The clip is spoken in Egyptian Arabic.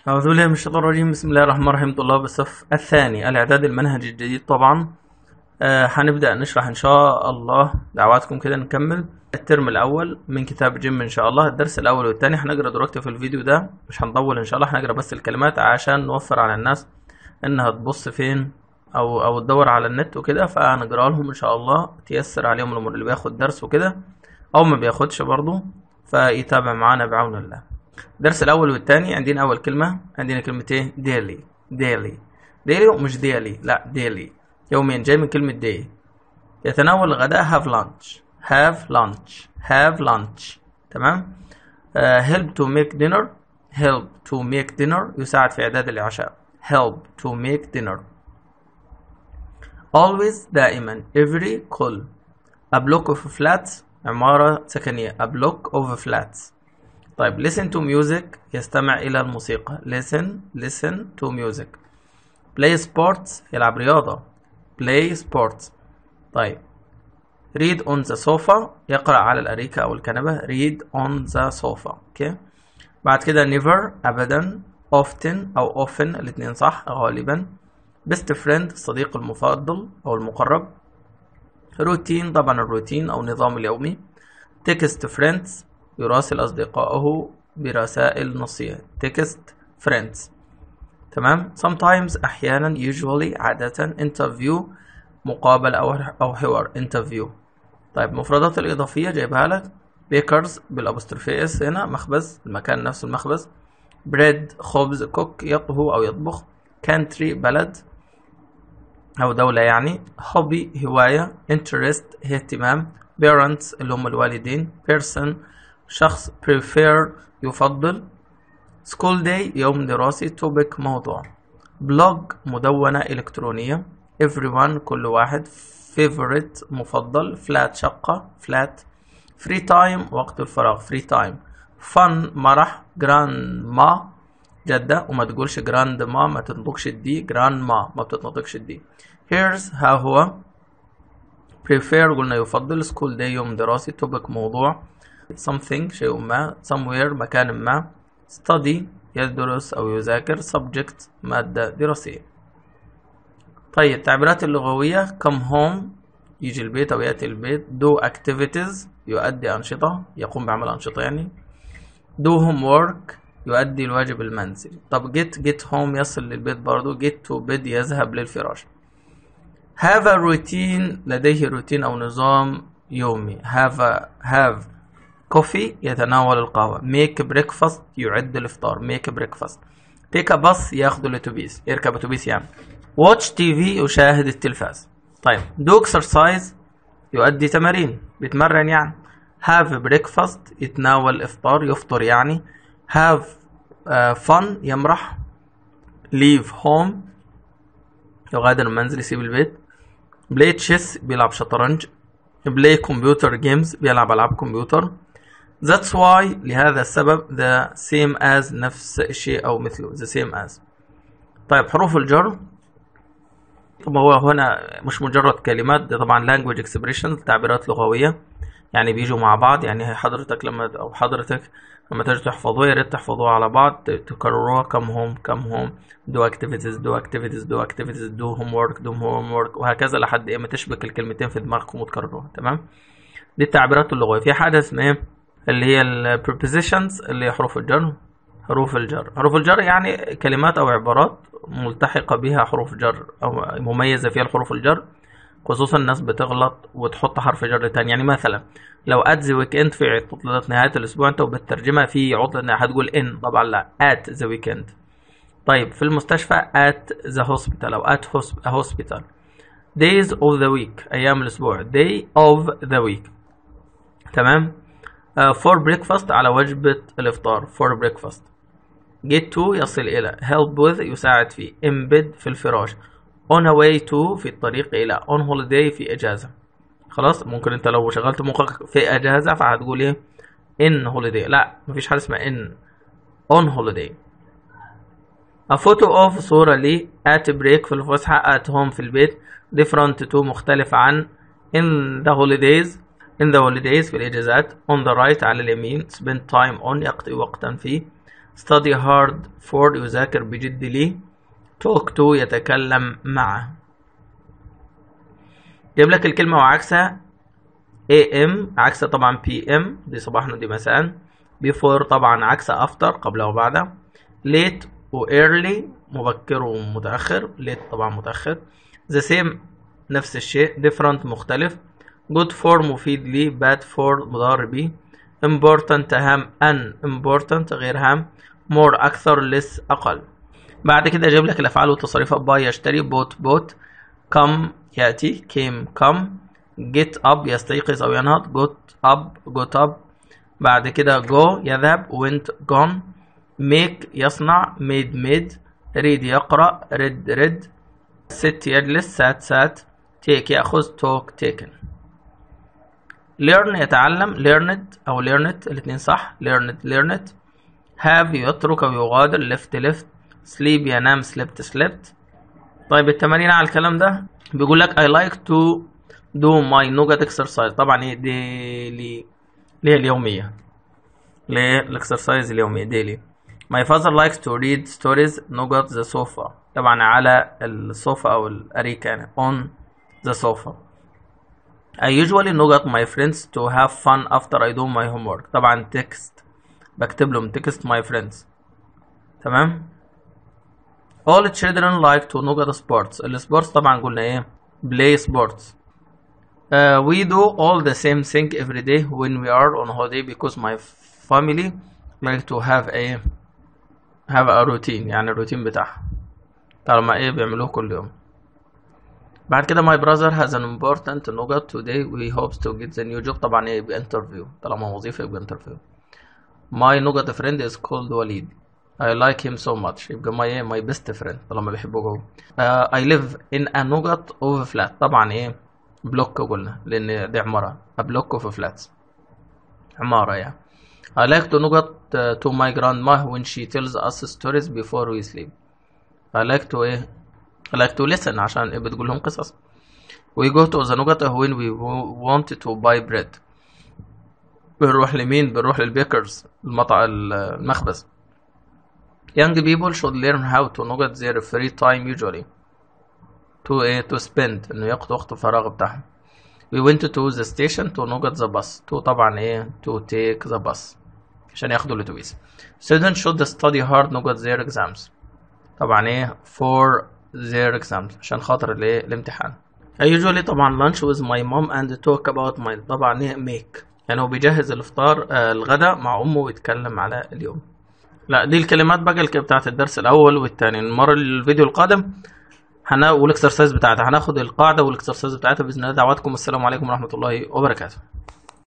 أعوذ بالله من الشيطان الرجيم بسم الله الرحمن الرحيم طلاب الصف الثاني الإعداد المنهجي الجديد طبعا آه هنبدأ نشرح إن شاء الله دعواتكم كده نكمل الترم الأول من كتاب جيم إن شاء الله الدرس الأول والثاني هنقرأ دلوقتي في الفيديو ده مش هنطول إن شاء الله هنقرأ بس الكلمات عشان نوفر على الناس إنها تبص فين أو أو تدور على النت وكده فهنقرأ لهم إن شاء الله تيسر عليهم الأمور اللي بياخد درس وكده أو ما بياخدش برضه فيتابع معانا بعون الله الدرس الاول والثاني عندنا اول كلمه عندنا كلمه ايه daily daily daily ومش daily لا daily يوميا جاي من كلمه day يتناول الغداء have lunch have lunch have lunch تمام uh, help to make dinner help to make dinner يساعد في اعداد العشاء help to make dinner always دائما every كل a block of flats عمارة سكنية a block of flats طيب listen to music يستمع إلى الموسيقى listen listen to music play sports يلعب رياضة play sports طيب read on the sofa يقرأ على الأريكة أو الكنبة read on the sofa اوكي بعد كده never أبدا often أو often الاتنين صح غالبا best friend الصديق المفضل أو المقرب روتين طبعا الروتين أو النظام اليومي text friends يراسل أصدقائه برسائل نصية text friends تمام sometimes أحيانا usually عادة interview مقابل أو أو حوار interview طيب المفردات الإضافية جايبها لك bakers بالأبوستروفي اس هنا مخبز المكان نفسه المخبز bread خبز cook يطهو أو يطبخ country بلد أو دولة يعني hobby هواية interest اهتمام parents اللي هم الوالدين person شخص prefer يفضل school day يوم دراسي topic موضوع blog مدونة إلكترونية everyone كل واحد favorite مفضل flat شقة flat free time وقت الفراغ free time fun مرح grandma جدة وما تقولش grandma ما تنطقش الدي grandma ما بتتنطقش الدي here's ها هو prefer قلنا يفضل school day يوم دراسي topic موضوع something شيء ما somewhere مكان ما study يدرس أو يذاكر subject مادة دراسية طيب التعبيرات اللغوية come home يجي البيت أو يأتي البيت do activities يؤدي أنشطة يقوم بعمل أنشطة يعني do homework يؤدي الواجب المنزلي طب get get home يصل للبيت برضو get to bed يذهب للفراش have a routine لديه روتين أو نظام يومي have a have كوفي يتناول القهوة ميك بريكفاست يعد الإفطار ميك بريكفاست تيك باص ياخذ الأتوبيس يركب أتوبيس يعني واتش تي في يشاهد التلفاز طيب دو اكسرسايز يؤدي تمارين بيتمرن يعني هاف بريكفاست يتناول إفطار يفطر يعني هاف فن يمرح ليف هوم يغادر المنزل يسيب البيت بلاي تشيس بيلعب شطرنج بلاي كمبيوتر جيمز بيلعب ألعاب كمبيوتر That's why لهذا السبب the same as نفس الشيء أو مثله the same as طيب حروف الجر طب هو هنا مش مجرد كلمات ده طبعا language expression تعبيرات لغوية يعني بيجوا مع بعض يعني حضرتك لما أو حضرتك لما تيجي تحفظوها يا ريت تحفظوها على بعض تكرروها come home come home do activities do activities do activities do homework do homework وهكذا لحد ايه ما تشبك الكلمتين في دماغكم وتكرروها تمام دي التعبيرات اللغوية في حاجة اسمها ايه اللي هي ال prepositions اللي هي حروف الجر حروف الجر حروف الجر يعني كلمات أو عبارات ملتحقة بها حروف جر أو مميزة فيها الحروف الجر خصوصا الناس بتغلط وتحط حرف جر تاني يعني مثلا لو ات ذا ويك اند في عطلة نهاية الأسبوع أنت وبتترجمها في عطلة هتقول ان طبعا لا ات ذا ويك اند طيب في المستشفى ات ذا هوسبيتال أو ات هوسبيتال days of the week أيام الأسبوع day of the week تمام فور uh, بريكفاست على وجبة الإفطار فور بريكفاست get to يصل إلى help with يساعد فيه embed في الفراش on a way to في الطريق إلى on holiday في إجازة خلاص ممكن أنت لو شغلت مخك في إجازة فهتقول إيه in holiday لا مفيش حاجة اسمها in on holiday a photo of صورة لي at break في الفسحة at home في البيت different to مختلف عن in the holidays in the holidays في الإجازات on the right على اليمين spend time on يقضي وقتا فيه study hard for يذاكر بجد لي talk to يتكلم معه جايب لك الكلمة وعكسها AM عكسها طبعا PM دي صباحا ودي مساء before طبعا عكسها after قبل وبعد late و early مبكر ومتأخر late طبعا متأخر the same نفس الشيء different مختلف good for مفيد لي bad for مضار بي important هام ان important غير هام more أكثر less أقل بعد كده جايب لك الأفعال والتصريفات باي يشتري بوت بوت come يأتي came come get up يستيقظ أو ينهض got up got up بعد كده go يذهب went gone make يصنع made made read يقرأ read read sit يجلس sat sat take يأخذ talk taken learn يتعلم learned أو learned الاثنين صح learned learned have يترك أو يغادر left left sleep ينام slept slept طيب التمارين على الكلام ده بيقول لك I like to do my nugget exercise طبعا ايه daily اللي هي اليومية ليه الاكسرسايز اليومية daily My father likes to read stories nugget the sofa طبعا على الصوفة أو الأريكة يعني on the sofa I usually nugget my friends to have fun after I do my homework طبعا text بكتب لهم text my friends تمام all children like to nugget sports السبورتس طبعا قلنا ايه play sports uh, we do all the same thing every day when we are on holiday because my family like to have a have a routine يعني الروتين بتاعها طالما ايه بيعملوه كل يوم بعد كده my brother has an important nugget today we hopes to get the new job طبعا ايه بانترفيو طالما وظيفة يبقى انترفيو my nugget friend is called Walid I like him so much يبقى my ايه my best friend طالما بيحبه جوه uh, I live in a nugget of flat طبعا ايه بلوك قلنا لان دي عمارة a block of flats عمارة يعني I like to nugget uh, to my grandma when she tells us stories before we sleep I like to ايه I like to listen عشان ايه بتقول لهم قصص we go to the nugget when we want to buy bread بنروح لمين بنروح للبيكرز المطعم المخبز young people should learn how to nugget their free time usually to ايه to spend انه ياخد وقت الفراغ بتاعهم we went to the station to nugget the bus to طبعا ايه to take the bus عشان ياخدوا الاتوبيس students should study hard nugget their exams طبعا ايه for their exams عشان خاطر الايه الامتحان I usually طبعا lunch with my mom and talk about my طبعا ايه make يعني هو بيجهز الافطار آه الغداء مع امه ويتكلم على اليوم لا دي الكلمات بقى اللي بتاعت الدرس الاول والثاني المره الفيديو القادم هنا والاكسرسايز بتاعتها هناخد القاعده والاكسرسايز بتاعتها باذن الله دعواتكم السلام عليكم ورحمه الله وبركاته